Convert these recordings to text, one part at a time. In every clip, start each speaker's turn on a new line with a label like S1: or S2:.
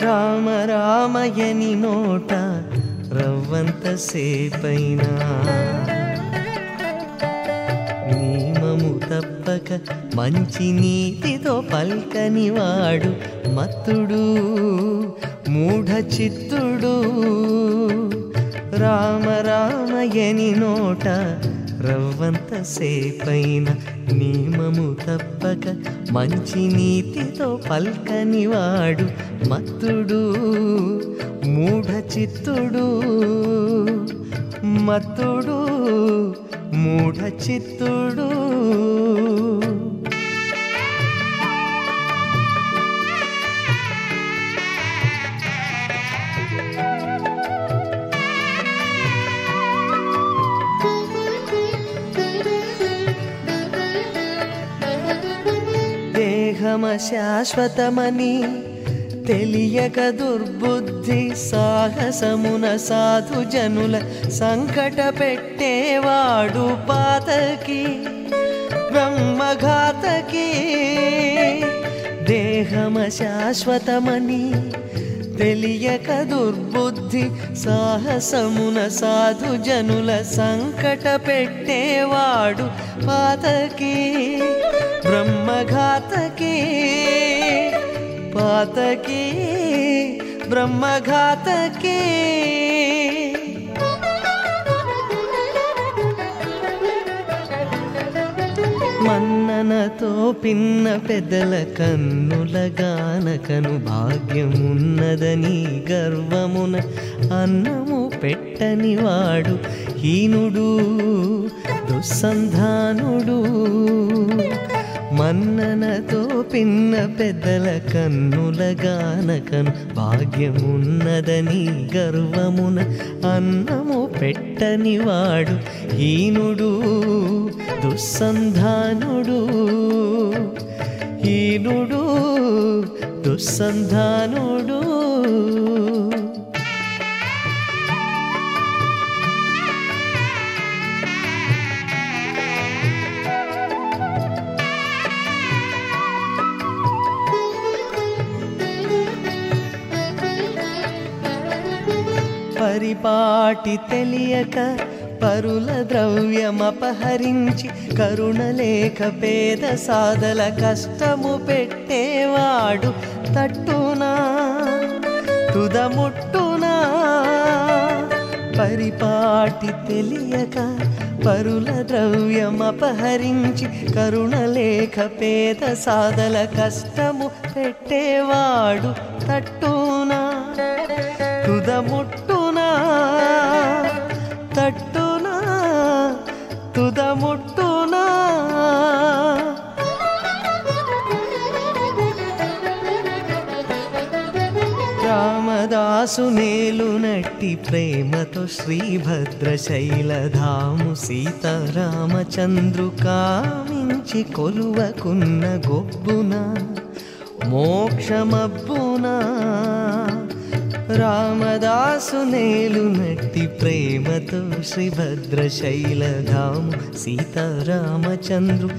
S1: రామ రామయని నోట రవ్వంత సేపైనా నియమము తప్పక మంచి నీతితో పల్కని వాడు మత్తుడు మూఢ చిత్తుడు రామ రామయని నోట రవ్వంత సేపైన నియమము తప్పక మంచి నీతితో పల్కని వాడు మత్తుడు మూఢ చిత్తుడు మత్తుడు మూఢ చిత్తుడు దేహమ శాశ్వతమని తెలియక దుర్బుద్ధి సాహసమున సాధు జనుల సంకట పెట్టేవాడు పాతకి బ్రహ్మఘాతకి దేహమ శాశ్వతమని తెలియక దుర్బుద్ధి సాహసమున సాధు జనుల సంకట పెట్టేవాడు పాతకి బ్రహ్మఘాతకి పాతకి బ్రహ్మఘాతకి మన్ననతో పిన్న పెద్దల కన్నుల గానకను భాగ్యమున్నదని గర్వమున అన్నము పెట్టని వాడు హీనుడు దుస్సంధానుడు మన్ననతో పిన్న పెద్దల కన్నుల గానకను భాగ్యమున్నదని గర్వమున అన్నము పెట్టని వాడు హీనుడు దుస్సంధానుడు హీనుడు దుస్సంధానుడు పరిపాటి తెలియక పరుల ద్రవ్యమపహరించి కరుణ లేక పేద సాదల కష్టము పెట్టేవాడు తట్టునా తుదముట్టునా పరిపాటి తెలియక పరుల ద్రవ్యమపహరించి కరుణ లేక పేద సాదల కష్టము పెట్టేవాడు తట్టునా తుదముట్టునా తట్టునా తుదముట్టునా రామదాసు నేలునట్టి ప్రేమతో శ్రీభద్ర శైలధాము సీతారామచంద్రు కామించి కొలువకున్న గొబ్బున మోక్షమబ్బునా రామదాసు నేలునట్టి ప్రేమతో శ్రీభద్ర శైలధాము సీతారామచంద్రు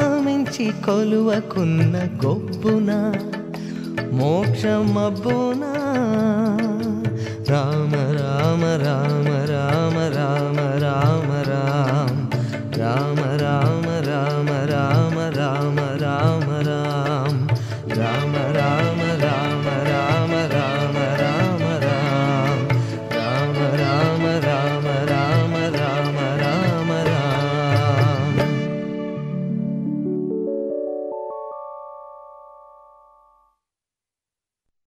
S1: కామించి కొలువకున్న గొబ్బున మోక్షమబ్బునా